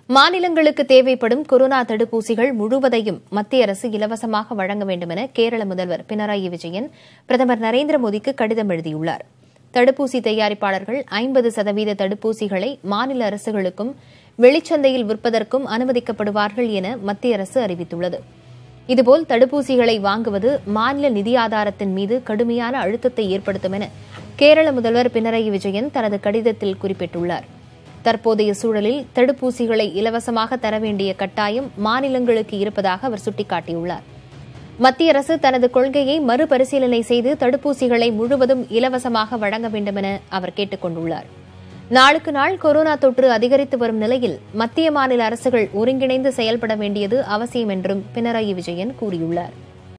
மாநிலங்களுக்கு தேவைப்படும் கொரோனா தடுப்பூசிகள் முழுவதையும் மத்திய அரசு இலவசமாக வழங்க வேண்டும் என கேரள முதல்வர் பினராயி விஜயன் பிரதமர் நரேந்திர மோடிக்கு கடிதம் எழுதியுள்ளார் தடுப்பூசி தயாரிப்பாளர்கள் ஐம்பது சதவீத தடுப்பூசிகளை மாநில அரசுகளுக்கும் வெளிச்சந்தையில் விற்பதற்கும் அனுமதிக்கப்படுவார்கள் என மத்திய அரசு அறிவித்துள்ளது இதுபோல் தடுப்பூசிகளை வாங்குவது மாநில நிதி ஆதாரத்தின் மீது கடுமையான அழுத்தத்தை ஏற்படுத்தும் என கேரள முதல்வர் பினராயி விஜயன் தனது கடிதத்தில் குறிப்பிட்டுள்ளார் தற்போதைய சூழலில் தடுப்பூசிகளை இலவசமாக தர வேண்டிய கட்டாயம் மாநிலங்களுக்கு இருப்பதாக அவர் சுட்டிக்காட்டியுள்ளார் மத்திய அரசு தனது கொள்கையை மறுபரிசீலனை செய்து தடுப்பூசிகளை முழுவதும் இலவசமாக வழங்க வேண்டும் என அவர் கேட்டுக் கொண்டுள்ளார் நாளுக்கு நாள் கொரோனா தொற்று அதிகரித்து வரும் நிலையில் மத்திய மாநில அரசுகள் ஒருங்கிணைந்து செயல்பட வேண்டியது அவசியம் என்றும் பினராயி விஜயன் கூறியுள்ளார்